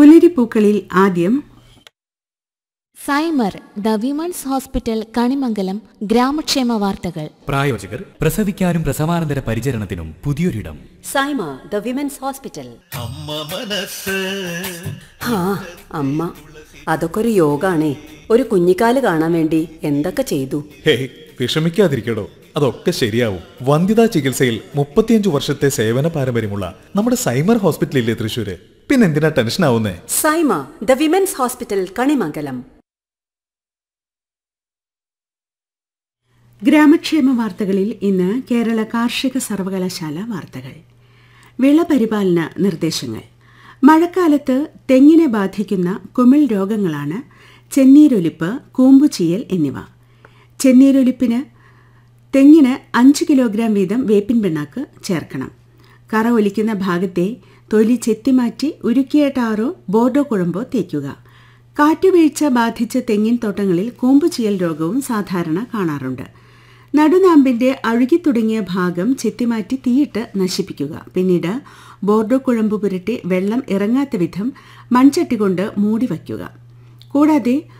പുലരിപ്പൂക്കളിൽ ആദ്യം Saima the women's hospital Kanimangalam ഗ്രാമക്ഷേമ വാർത്തകൾ പ്രായോജകർ പ്രസവിക്കാനും പ്രസവാനന്തര പരിചരണത്തിനും പുതിയൊരിടം സൈമ ദ വിമൻസ് ഹോസ്പിറ്റൽ ആ അമ്മ അതൊക്കെ ഒരു യോഗാണേ ഒരു കുഞ്ഞിക്കാല് കാണാൻ വേണ്ടി എന്തൊക്കെ ചെയ്തു ഹേയ് വിഷമിക്കാതിരിക്കടോ അതൊക്കെ ശരിയാവും വന്ധ്യതാ ചികിത്സയിൽ മുപ്പത്തിയഞ്ചു വർഷത്തെ സേവന പാരമ്പര്യമുള്ള നമ്മുടെ സൈമർ ഹോസ്പിറ്റലില്ലേ തൃശ്ശൂര് പിന്നെന്തിനാ ടെൻഷൻ ആവുന്നേ Saima the women's hospital Kanimangalam ഗ്രാമക്ഷേമ വാർത്തകളിൽ ഇന്ന് കേരള കാർഷിക സർവകലാശാല വാർത്തകൾ വിളപരിപാലന നിർദ്ദേശങ്ങൾ മഴക്കാലത്ത് തെങ്ങിനെ ബാധിക്കുന്ന കുമിൾ രോഗങ്ങളാണ് ചെന്നീരൊലിപ്പ് കൂമ്പുചീയൽ എന്നിവ ചെന്നീരൊലിപ്പിന് തെങ്ങിന് അഞ്ച് കിലോഗ്രാം വീതം വേപ്പിൻ പിണ്ണാക്ക് ചേർക്കണം കറ ഒലിക്കുന്ന ഭാഗത്തെ തൊലി ചെത്തിമാറ്റി ഉരുക്കിയ ടാറോ ബോർഡോ കുഴമ്പോ തേക്കുക കാറ്റുവീഴ്ച ബാധിച്ച തെങ്ങിൻ തോട്ടങ്ങളിൽ കൂമ്പുചീയൽ രോഗവും സാധാരണ കാണാറുണ്ട് നടുനാമ്പിന്റെ അഴുകിത്തുടങ്ങിയ ഭാഗം ചെത്തിമാറ്റി തീയിട്ട് നശിപ്പിക്കുക പിന്നീട് ബോർഡോ കുഴമ്പ് പുരട്ടി വെള്ളം ഇറങ്ങാത്ത വിധം മൺചട്ടി കൊണ്ട് മൂടി വയ്ക്കുക കൂടാതെ